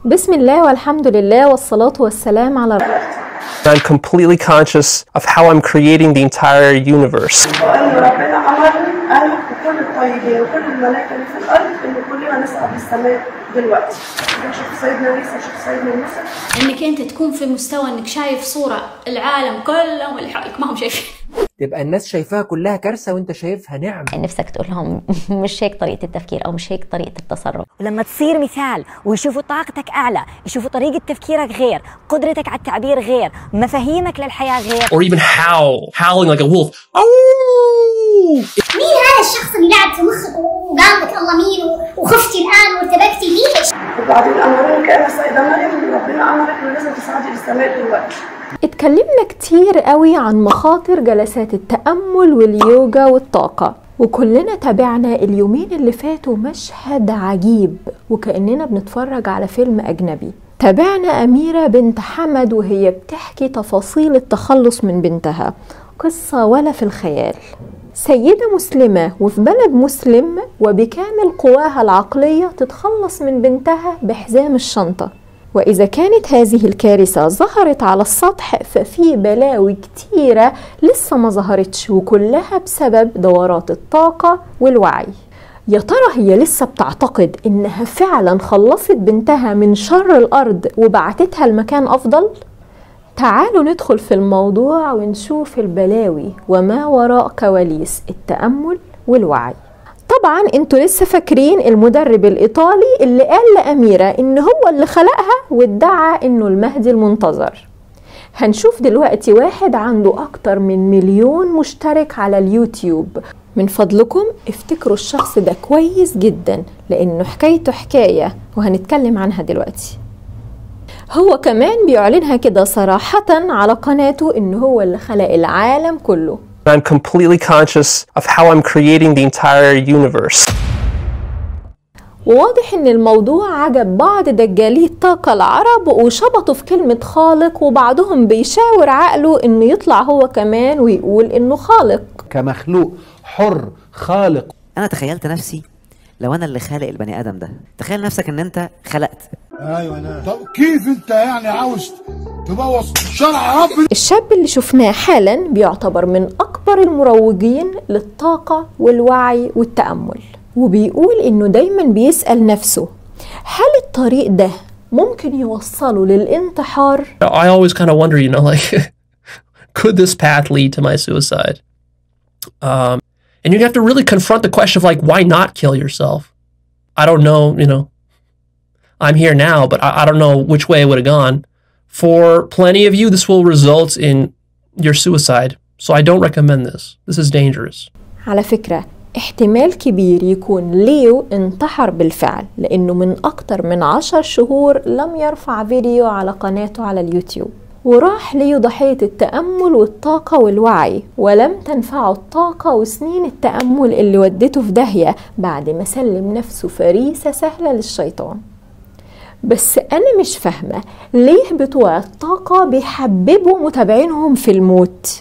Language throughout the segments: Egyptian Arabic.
بسم الله والحمد لله والصلاة والسلام على I'm completely conscious of how I'm creating the entire universe. وأن ربنا أمر قال وكل الطيبين وكل الملائكة اللي في الأرض إن كلنا نسعى بالسماء دلوقتي. شوف سيدنا عيسى شوف سيدنا موسى انك انت تكون في مستوى انك شايف صورة العالم كلهم اللي حولك ما هم شايفين تبقى الناس شايفاها كلها كارثه وانت شايفها نعمه نفسك تقول لهم مش هيك طريقة التفكير أو مش هيك طريقة التصرف ولما تصير مثال ويشوفوا طاقتك أعلى يشوفوا طريقة تفكيرك غير قدرتك على التعبير غير مفاهيمك للحياة غير Or even howl, howling like a wolf. Oh! مين هذا الشخص اللي لعب في مخك وقال لك الله مين و- وخفتي الان وارتبكتي ليش؟ وبعدين أمرك أنا سيدة مريم ربنا أمرك إنه لازم تصعدي بالسماء دلوقتي. اتكلمنا كتير قوي عن مخاطر جلسات التأمل واليوجا والطاقة وكلنا تابعنا اليومين اللي فاتوا مشهد عجيب وكأننا بنتفرج على فيلم أجنبي تابعنا أميرة بنت حمد وهي بتحكي تفاصيل التخلص من بنتها قصة ولا في الخيال سيدة مسلمة وفي بلد مسلم وبكامل قواها العقلية تتخلص من بنتها بحزام الشنطة وإذا كانت هذه الكارثة ظهرت على السطح ففي بلاوي كتيرة لسه ما ظهرتش وكلها بسبب دورات الطاقة والوعي يا ترى هي لسه بتعتقد إنها فعلا خلصت بنتها من شر الأرض وبعتتها لمكان أفضل؟ تعالوا ندخل في الموضوع ونشوف البلاوي وما وراء كواليس التأمل والوعي طبعا انتوا لسه فاكرين المدرب الايطالي اللي قال لاميره ان هو اللي خلقها وادعى انه المهدي المنتظر هنشوف دلوقتي واحد عنده اكتر من مليون مشترك على اليوتيوب من فضلكم افتكروا الشخص ده كويس جدا لانه حكايته حكايه وهنتكلم عنها دلوقتي هو كمان بيعلنها كده صراحة على قناته إن هو اللي خلق العالم كله I'm completely conscious of how I'm creating the entire universe. وواضح ان الموضوع عجب بعض دجالي الطاقة العرب وشبطوا في كلمة خالق وبعضهم بيشاور عقله انه يطلع هو كمان ويقول انه خالق كمخلوق حر خالق انا تخيلت نفسي لو انا اللي خالق البني ادم ده تخيل نفسك ان انت خلقت ايوه انا طب كيف انت يعني عاوز تبوظ شرع ربنا الشاب اللي شفناه حالا بيعتبر من اكبر المروجين للطاقة والوعي والتأمل وبيقول انه دايما بيسأل نفسه هل الطريق ده ممكن يوصله للانتحار I always kind of wonder, you know, like, could this path lead to my suicide? Um, and you have to really confront the question of, like, why not kill yourself? I don't know, you know, I'm here now, but I, I don't know which way it would have gone. For plenty of you, this will result in your suicide. So I don't recommend this. This is dangerous. على فكرة احتمال كبير يكون ليو انتحر بالفعل لأنه من أكتر من عشر شهور لم يرفع فيديو على قناته على اليوتيوب وراح ليو ضحية التأمل والطاقة والوعي ولم تنفعه الطاقة وسنين التأمل اللي ودته في داهية بعد ما سلم نفسه فريسة سهلة للشيطان بس أنا مش فاهمة ليه بتوع الطاقة بيحببوا متابعينهم في الموت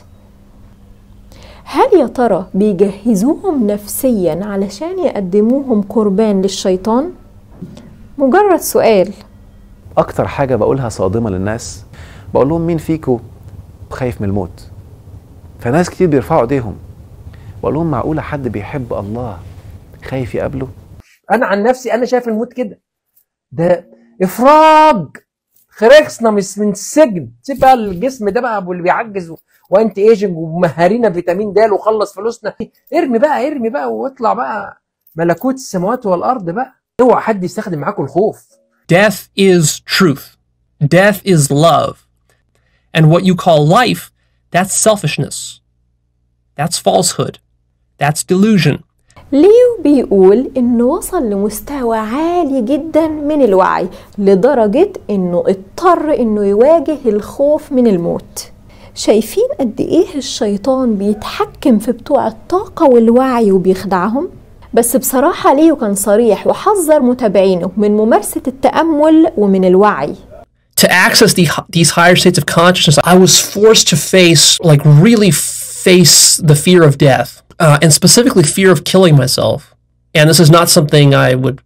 هل يا ترى بيجهزوهم نفسيا علشان يقدموهم قربان للشيطان؟ مجرد سؤال اكتر حاجه بقولها صادمه للناس بقول لهم مين فيكم خايف من الموت فناس كتير بيرفعوا ايديهم بقول لهم معقوله حد بيحب الله خايف يقابله انا عن نفسي انا شايف الموت كده ده افراج خرجنا مش من السجن سيب بقى الجسم ده بقى واللي بيعجز وانت ايجنج ومهارينا فيتامين د وخلص فلوسنا ارمي بقى ارمي بقى واطلع بقى ملكوت السماوات والارض بقى اوعى حد يستخدم معاكم الخوف Death is truth. Death is love. And what you call life, that's selfishness. That's falsehood. That's delusion. ليو بيقول انه وصل لمستوى عالي جدا من الوعي لدرجة انه اضطر انه يواجه الخوف من الموت شايفين قد ايه الشيطان بيتحكم في بتوع الطاقة والوعي وبيخدعهم؟ بس بصراحة ليو كان صريح وحذر متابعينه من ممارسة التأمل ومن الوعي To access the, these higher states of consciousness, I was forced to face, like, really face the fear of death, uh, and specifically fear of killing myself. And this is not something I would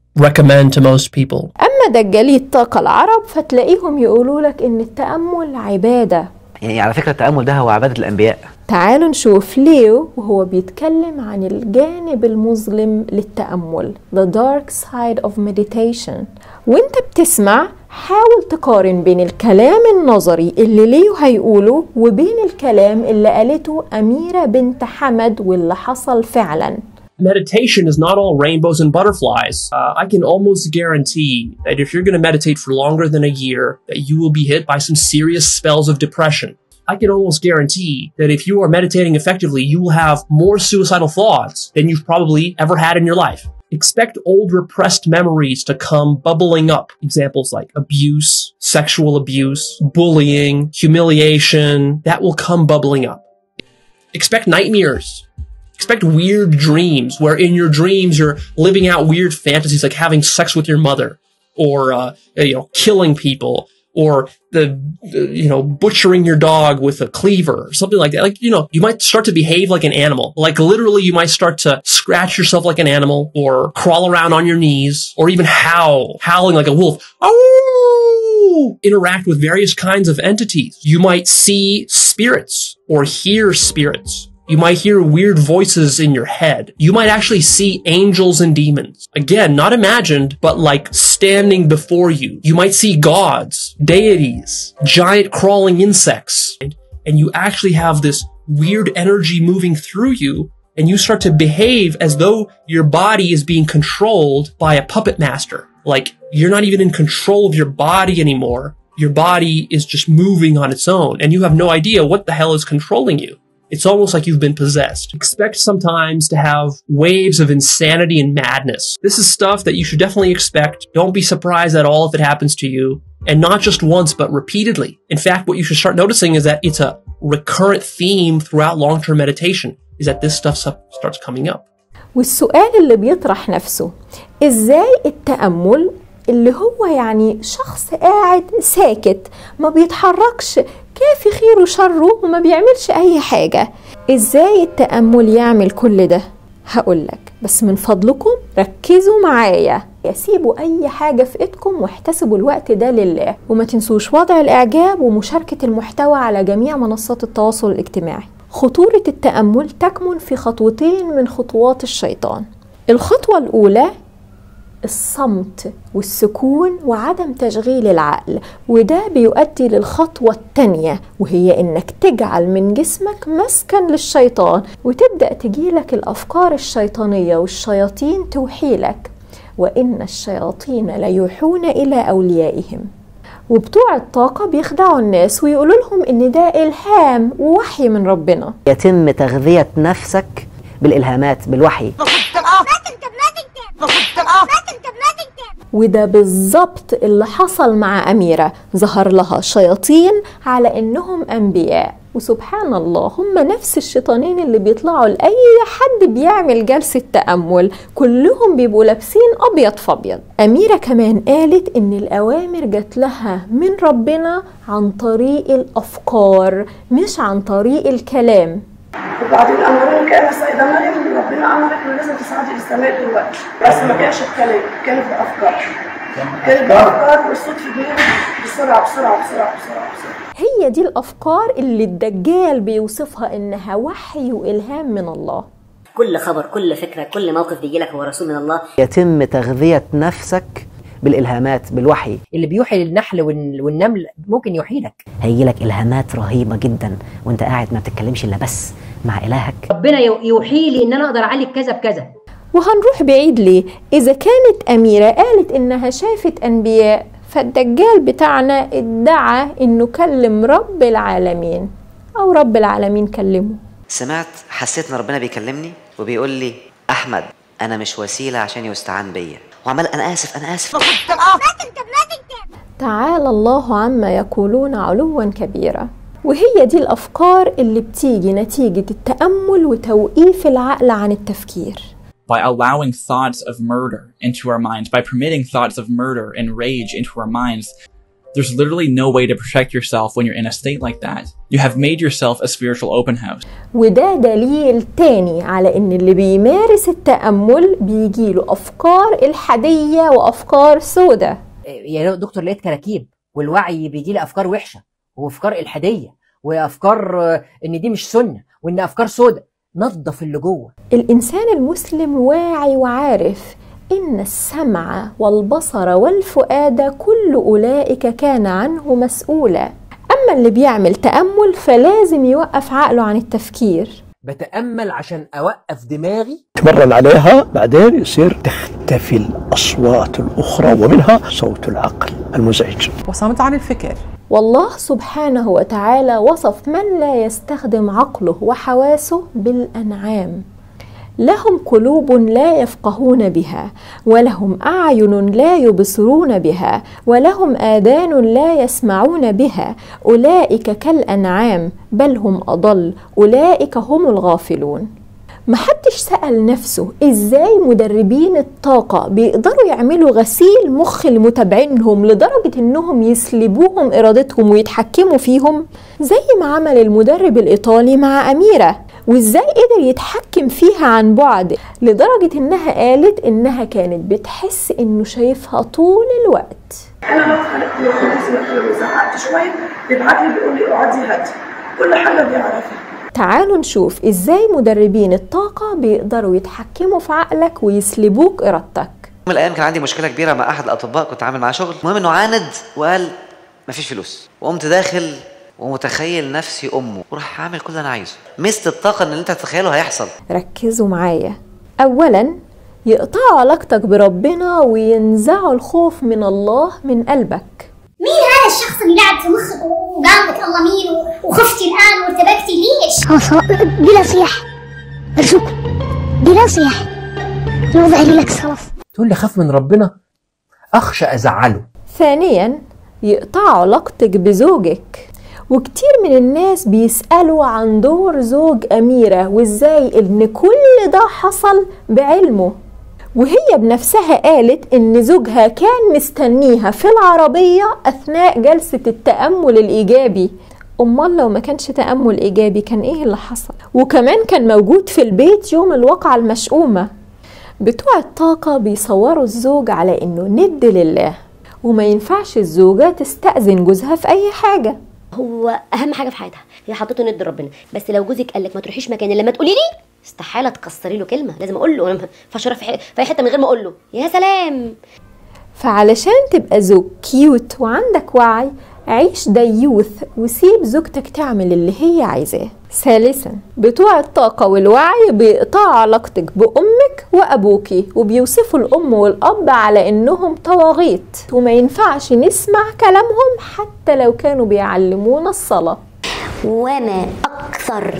recommend to most people. أما دجالي الطاقة العرب فتلاقيهم يقولوا لك إن التأمل عبادة يعني على فكره التامل ده هو عباده الانبياء تعالوا نشوف ليو وهو بيتكلم عن الجانب المظلم للتأمل The dark side of meditation وانت بتسمع حاول تقارن بين الكلام النظري اللي ليو هيقوله وبين الكلام اللي قالته أميرة بنت حمد واللي حصل فعلا meditation is not all rainbows and butterflies. Uh, I can almost guarantee that if you're going to meditate for longer than a year, that you will be hit by some serious spells of depression. I can almost guarantee that if you are meditating effectively, you will have more suicidal thoughts than you've probably ever had in your life. Expect old repressed memories to come bubbling up. Examples like abuse, sexual abuse, bullying, humiliation, that will come bubbling up. Expect nightmares expect weird dreams where in your dreams you're living out weird fantasies like having sex with your mother or uh, you know killing people or the, the you know butchering your dog with a cleaver or something like that like you know you might start to behave like an animal like literally you might start to scratch yourself like an animal or crawl around on your knees or even howl howling like a wolf oh interact with various kinds of entities you might see spirits or hear spirits you might hear weird voices in your head. You might actually see angels and demons. Again, not imagined, but like standing before you. You might see gods, deities, giant crawling insects. And you actually have this weird energy moving through you. And you start to behave as though your body is being controlled by a puppet master. Like you're not even in control of your body anymore. Your body is just moving on its own and you have no idea what the hell is controlling you. It's almost like you've been possessed. Expect sometimes to have waves of insanity and madness. This is stuff that you should definitely expect. Don't be surprised at all if it happens to you. And not just once, but repeatedly. In fact, what you should start noticing is that it's a recurrent theme throughout long-term meditation, is that this stuff starts coming up. والسؤال اللي بيطرح نفسه ازاي التأمل اللي هو يعني شخص قاعد ساكت ما بيتحركش كافي خيره وشره وما بيعملش اي حاجة ازاي التأمل يعمل كل ده هقولك بس من فضلكم ركزوا معايا سيبوا اي حاجة في ايدكم واحتسبوا الوقت ده لله وما تنسوش وضع الاعجاب ومشاركة المحتوى على جميع منصات التواصل الاجتماعي خطورة التأمل تكمن في خطوتين من خطوات الشيطان الخطوة الأولى الصمت والسكون وعدم تشغيل العقل وده بيؤدي للخطوة التانية وهي انك تجعل من جسمك مسكن للشيطان وتبدأ تجيلك الأفكار الشيطانية والشياطين توحيلك وإن الشياطين ليوحون إلى أوليائهم وبتوع الطاقة بيخدعوا الناس ويقولوا لهم إن ده إلهام ووحي من ربنا يتم تغذيه نفسك بالالهامات بالوحي وده بالظبط اللي حصل مع أميرة ظهر لها شياطين على إنهم أنبياء وسبحان الله هم نفس الشيطانين اللي بيطلعوا لأي حد بيعمل جلسة تأمل كلهم بيبقوا لابسين أبيض فأبيض أميرة كمان قالت إن الأوامر جات لها من ربنا عن طريق الأفكار مش عن طريق الكلام وبعدين امرك انا سيده مريم ربنا امرك انه لازم تصعدي للسماء دلوقتي بس ما كانش بكلام كانت بافكار كانت بافكار والصوت في دماغي بسرعه بسرعه بسرعه بسرعه بسرعه هي دي الأفكار اللي الدجال بيوصفها إنها وحي وإلهام من الله كل خبر كل فكره كل موقف بيجي لك هو رسول من الله يتم تغذيه نفسك بالالهامات بالوحي اللي بيوحي للنحل والن- والنمل ممكن يوحي لك هيجي لك الهامات رهيبه جدا وانت قاعد ما بتتكلمش الا بس مع الهك ربنا يو- يوحي لي ان انا اقدر اعالج كذا بكذا وهنروح بعيد ليه إذا كانت أميرة قالت إنها شافت أنبياء فالدجال بتاعنا ادعى إنه كلم رب العالمين أو رب العالمين كلمه سمعت حسيت ان ربنا بيكلمني وبيقول لي احمد انا مش وسيله عشان يستعان بيا وعمال انا اسف انا اسف تعالى الله عما يقولون علوا كبيرا وهي دي الأفكار اللي بتيجي نتيجة التأمل وتوقيف العقل عن التفكير by allowing thoughts of murder into our minds, by permitting thoughts of murder and rage into our minds, There's literally no way to protect yourself when you're in a state like that. You have made yourself a spiritual open house. وده دليل تاني على ان اللي بيمارس التأمل بيجيله افكار الحادية وافكار سودة يا دكتور لقيت كراكيب والوعي بيجي لي افكار وحشه وافكار الحاديه وافكار آه، ان دي مش سنه وان افكار سودة نظف اللي جوه الإنسان المسلم واعي وعارف إن السمع والبصر والفؤاد كل أولئك كان عنه مسؤولا أما اللي بيعمل تأمل فلازم يوقف عقله عن التفكير بتامل عشان اوقف دماغي تمرن عليها بعدين يصير تختفي الأصوات الأخرى ومنها صوت العقل المزعج وصمت عن الفكر والله سبحانه وتعالى وصف من لا يستخدم عقله وحواسه بالأنعام لهم قلوب لا يفقهون بها ولهم أعين لا يبصرون بها ولهم آذان لا يسمعون بها أولئك كالأنعام بل هم أضل أولئك هم الغافلون محدش سأل نفسه ازاي مدربين الطاقة بيقدروا يعملوا غسيل مخ المتابعينهم لدرجة انهم يسلبوهم ارادتهم ويتحكموا فيهم زي ما عمل المدرب الايطالي مع اميرة وازاي قدر يتحكم فيها عن بعد لدرجة انها قالت انها كانت بتحس انه شايفها طول الوقت انا لو اتخانقت لو خلصت لو زعقت شويه بيبعت لي بيقول لي اقعدي هاتي كل حاجه بيعرفها تعالوا نشوف ازاي مدربين الطاقة بيقدروا يتحكموا في عقلك ويسلبوك ارادتك يوم من الايام كان عندي مشكله كبيره مع احد الاطباء كنت عامل معاه شغل المهم انه عاند وقال مفيش فلوس وقمت داخل ومتخيل نفسي امه وراح عامل كل اللي انا عايزه مست الطاقه ان اللي انت تتخيله هيحصل ركزوا معايا اولا يقطعوا علاقتك بربنا وينزعوا الخوف من الله من قلبك مين هذا الشخص اللي لعب في مخك وقال لك الله مين و- وخفتي الان وارتبكتي ليش؟ خلاص بلا صياح ارجوكم بلا صياح الوضع ريلاكس خلاص تقول لي خاف من ربنا اخشى ازعله ثانيا يقطعوا علاقتك بزوجك وكتير من الناس بيسألوا عن دور زوج أميرة وإزاي إن كل ده حصل بعلمه وهي بنفسها قالت إن زوجها كان مستنيها في العربية أثناء جلسة التأمل الإيجابي أمال لو ما كانش تأمل إيجابي كان إيه اللي حصل وكمان كان موجود في البيت يوم الواقعة المشؤومة بتوع الطاقة بيصوروا الزوج على إنه ند لله وما ينفعش الزوجة تستأذن جوزها في أي حاجة هو اهم حاجه في حياتها هي حطيته ند ربنا بس لو جوزك قال لك ما تروحيش مكان الا لما تقولي لي استحاله تكسري له كلمه لازم اقول له انا ما ينفعش اروح في ح- في اي حته من غير ما اقول له يا سلام فعلشان تبقى زوج كيوت وعندك وعي عيش ديوث وسيب زوجتك تعمل اللي هي عايزاه ثالثا بتوع الطاقة والوعي بيقطعوا علاقتك بأمك وأبوكي وبيوصفوا الأم والأب على إنهم طواغيت وما ينفعش نسمع كلامهم حتى لو كانوا بيعلمونا الصلاة وما اكثر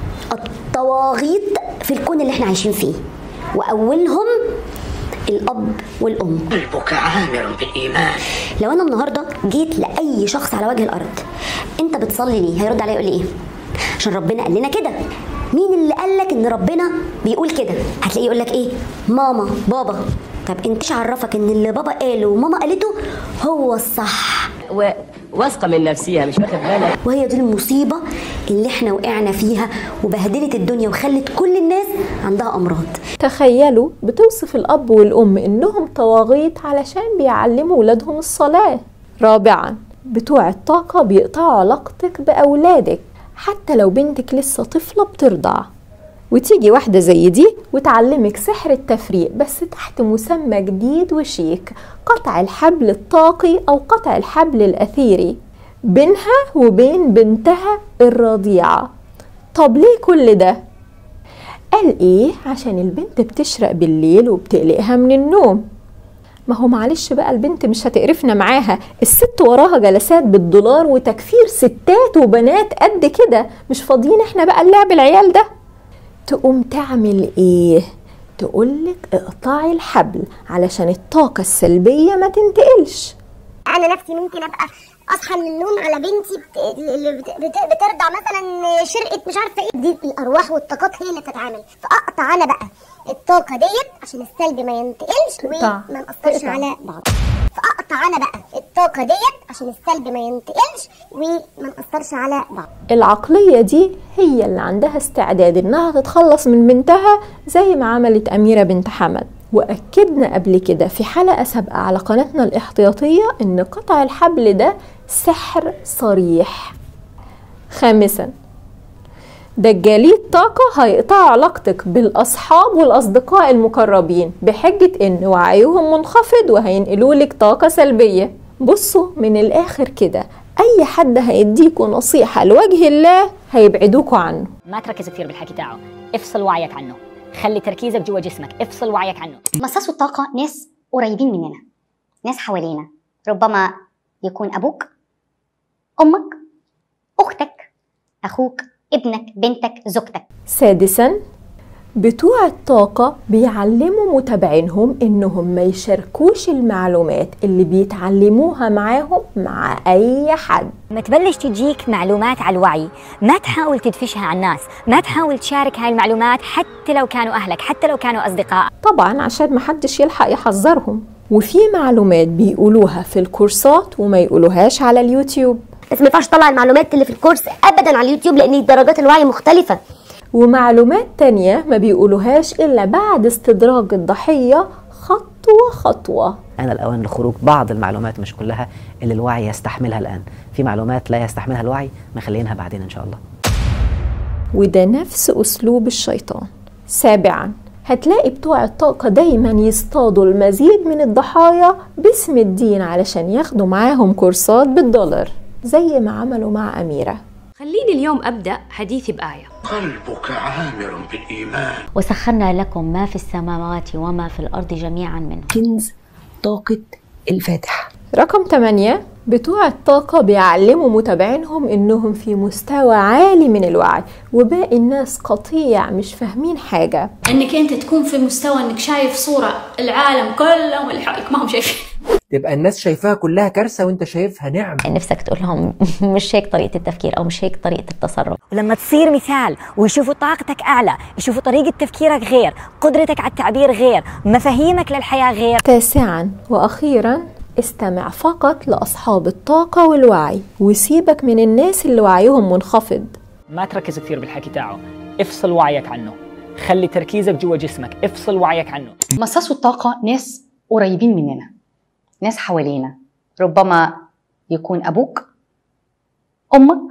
الطواغيت في الكون اللي احنا عايشين فيه واولهم الاب والام قلبك عامر بالإيمان لو انا النهارده جيت لاي شخص على وجه الارض انت بتصلي ليه هيرد عليا يقول لي ايه عشان ربنا قال لنا كده مين اللي قال لك ان ربنا بيقول كده هتلاقيه يقول لك ايه ماما بابا طب انت ايش عرفك ان اللي بابا قاله وماما قالته هو الصح واثقه من نفسها مش واخد بالك وهي دي المصيبة اللي احنا وقعنا فيها وبهدلت الدنيا وخلت كل الناس عندها أمراض تخيلوا بتوصف الأب والأم إنهم طواغيت علشان بيعلموا ولادهم الصلاة رابعا بتوع الطاقة بيقطعوا علاقتك بأولادك حتى لو بنتك لسه طفلة بترضع وتيجي واحدة زي دي وتعلمك سحر التفريق بس تحت مسمى جديد وشيك قطع الحبل الطاقي أو قطع الحبل الأثيري بينها وبين بنتها الرضيعة طب ليه كل ده؟ قال ايه عشان البنت بتشرق بالليل وبتقلقها من النوم ما هو معلش بقى البنت مش هتقرفنا معاها الست وراها جلسات بالدولار وتكفير ستات وبنات قد كده مش فاضيين احنا بقى اللعب العيال ده تقوم تعمل ايه تقولك اقطعي الحبل علشان الطاقة السلبية ما تنتقلش انا نفسي ممكن ابقى اصحى من النوم على بنتي بت... اللي بت... بت... بترضع مثلا شرقه مش عارفه ايه دي الارواح والطاقات هي اللي بتتعامل فاقطع انا بقى الطاقه ديت عشان السلبي ما ينتقلش تقطع. وما ناثرش تقطع. على بعض فاقطع انا بقى الطاقه ديت عشان السلب ما ينتقلش وما ناثرش على بعض العقلية دي هي اللي عندها استعداد انها تتخلص من بنتها زي ما عملت أميرة بنت حمد وأكدنا قبل كده في حلقة سابقة على قناتنا الاحتياطية ان قطع الحبل ده سحر صريح خامسا دجالي الطاقة هيقطعوا علاقتك بالأصحاب والأصدقاء المقربين بحجة إن وعيهم منخفض وهينقلوا لك طاقة سلبية بصوا من الآخر كده أي حد هيديكوا نصيحة لوجه الله هيبعدوكوا عنه ما تركز كثير بالحكي تاعه افصل وعيك عنه خلي تركيزك جوا جسمك افصل وعيك عنه مصاص الطاقة ناس قريبين مننا ناس حوالينا ربما يكون أبوك أمك أختك أخوك ابنك بنتك زوجتك سادسا بتوع الطاقة بيعلموا متابعينهم انهم ما يشاركوش المعلومات اللي بيتعلموها معاهم مع اي حد ما تبلش تجيك معلومات على الوعي ما تحاول تدفشها على الناس ما تحاول تشارك هاي المعلومات حتى لو كانوا أهلك حتى لو كانوا أصدقاء طبعا عشان محدش يلحق يحذرهم وفي معلومات بيقولوها في الكورسات وما يقولوهاش على اليوتيوب بس ما ينفعش تطلع المعلومات اللي في الكورس ابدا على اليوتيوب لان درجات الوعي مختلفه ومعلومات تانية ما بيقولوهاش إلا بعد استدراج الضحية خطوة خطوة أنا الأوان لخروج بعض المعلومات مش كلها اللي الوعي يستحملها الآن في معلومات لا يستحملها الوعي مخلينها بعدين إن شاء الله وده نفس أسلوب الشيطان سابعا هتلاقي بتوع الطاقة دايما يصطادوا المزيد من الضحايا باسم الدين علشان ياخدوا معاهم كورسات بالدولار زي ما عملوا مع أميرة خليني اليوم أبدأ حديثي بآية قلبك عامر بالإيمان وسخرنا لكم ما في السماوات وما في الأرض جميعا منه كنز طاقة الفاتح رقم 8 بتوع الطاقة بيعلموا متابعينهم انهم في مستوى عالي من الوعي وباقي الناس قطيع مش فاهمين حاجة انك انت تكون في مستوى انك شايف صورة العالم كله واللي حولك ما هم شايفين تبقى الناس شايفاها كلها كارثه وانت شايفها نعم نفسك تقول لهم مش هيك طريقة التفكير أو مش هيك طريقة التصرف ولما تصير مثال ويشوفوا طاقتك أعلى يشوفوا طريقة تفكيرك غير قدرتك على التعبير غير مفاهيمك للحياة غير تاسعا وأخيرا استمع فقط لأصحاب الطاقة والوعي وسيبك من الناس اللي وعيهم منخفض ما تركز كثير بالحكي تاعه افصل وعيك عنه خلي تركيزك جوا جسمك افصل وعيك عنه مصاص الطاقة ناس قريبين مننا ناس حوالينا ربما يكون أبوك أمك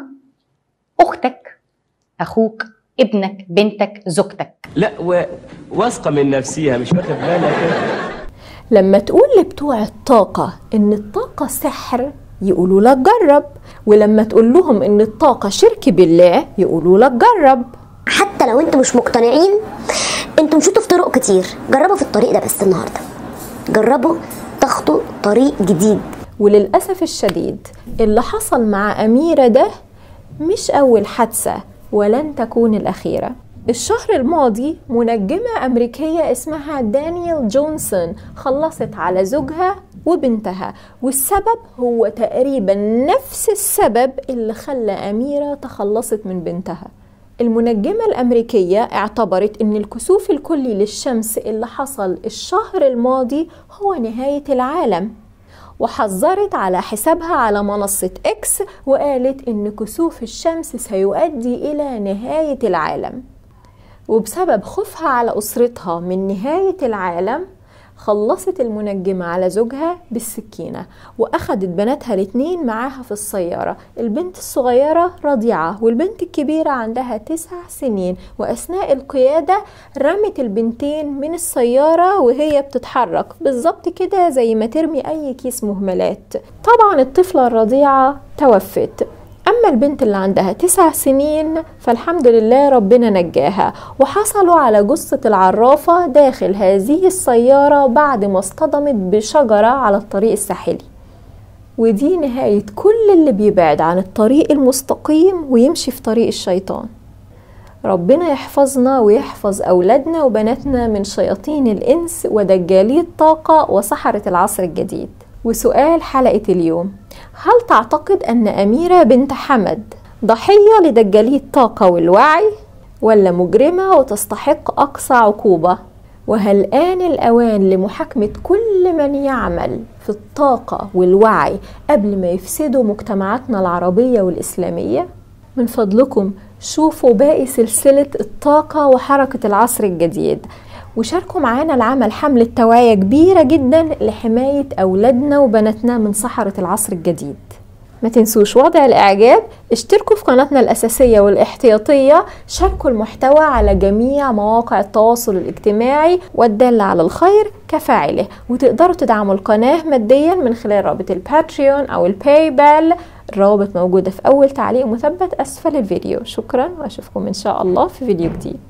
أختك أخوك ابنك بنتك زوجتك لا و... واثقه من نفسيها مش واخد بالك لما تقول لبتوع الطاقة إن الطاقة سحر يقولوا لك جرب ولما تقول لهم إن الطاقة شرك بالله يقولوا لك جرب حتى لو انتوا مش مقتنعين انتوا مشيتوا في طرق كتير جربوا في الطريق ده بس النهارده جربوا تخطوا طريق جديد وللأسف الشديد اللي حصل مع أميرة ده مش أول حادثة ولن تكون الأخيرة الشهر الماضي منجمة أمريكية اسمها دانيال جونسون خلصت على زوجها وبنتها والسبب هو تقريبا نفس السبب اللي خلى أميرة تخلصت من بنتها المنجمة الأمريكية اعتبرت أن الكسوف الكلي للشمس اللي حصل الشهر الماضي هو نهاية العالم وحذرت على حسابها على منصة إكس وقالت إن كسوف الشمس سيؤدي إلى نهاية العالم وبسبب خوفها على أسرتها من نهاية العالم خلصت المنجمة على زوجها بالسكينة وأخدت بناتها الاتنين معاها في السيارة البنت الصغيرة رضيعة والبنت الكبيرة عندها تسع سنين وأثناء القيادة رمت البنتين من السيارة وهي بتتحرك بالظبط كده زي ما ترمي أي كيس مهملات طبعا الطفلة الرضيعة توفت أما البنت اللي عندها تسع سنين فالحمد لله ربنا نجاها وحصلوا على جثة العرافة داخل هذه السيارة بعد ما اصطدمت بشجرة على الطريق الساحلي ودي نهاية كل اللي بيبعد عن الطريق المستقيم ويمشي في طريق الشيطان ربنا يحفظنا ويحفظ أولادنا وبناتنا من شياطين الإنس ودجالي الطاقة وسحرة العصر الجديد وسؤال حلقة اليوم هل تعتقد أن أميرة بنت حمد ضحية لدجالي الطاقة والوعي ولا مجرمة وتستحق أقصى عقوبة وهل آن الأوان لمحاكمة كل من يعمل في الطاقة والوعي قبل ما يفسدوا مجتمعاتنا العربية والإسلامية؟ من فضلكم شوفوا باقي سلسلة الطاقة وحركة العصر الجديد وشاركوا معانا العمل حملة توعية كبيرة جدا لحماية أولادنا وبناتنا من سحرة العصر الجديد ما تنسوش وضع الإعجاب اشتركوا في قناتنا الأساسية والاحتياطية شاركوا المحتوى على جميع مواقع التواصل الاجتماعي والدال على الخير كفاعله وتقدروا تدعموا القناة ماديا من خلال رابط الباتريون أو الباي بال الروابط موجودة في أول تعليق مثبت أسفل الفيديو شكرا وأشوفكم إن شاء الله في فيديو جديد